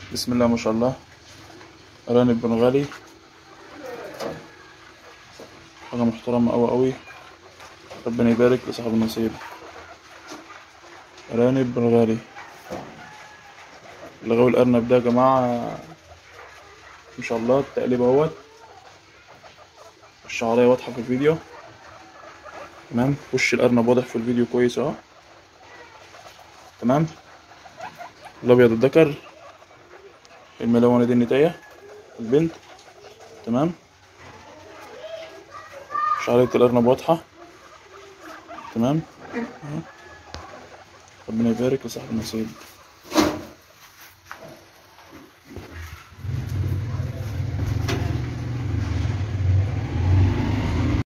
بسم الله ما شاء الله أرانب بنغالي حاجة محترمة أوي أوي ربنا يبارك لصاحب النصيب أرانب بنغالي اللي غاوي الأرنب ده يا جماعة ما شاء الله التقليب اهوت الشعرية واضحة في الفيديو تمام وش الأرنب واضح في الفيديو كويس اهو تمام الأبيض الذكر الملونة دي النتاية البنت تمام شعرية الأرنب واضحة تمام أهو. ربنا يبارك لصاحب النصيب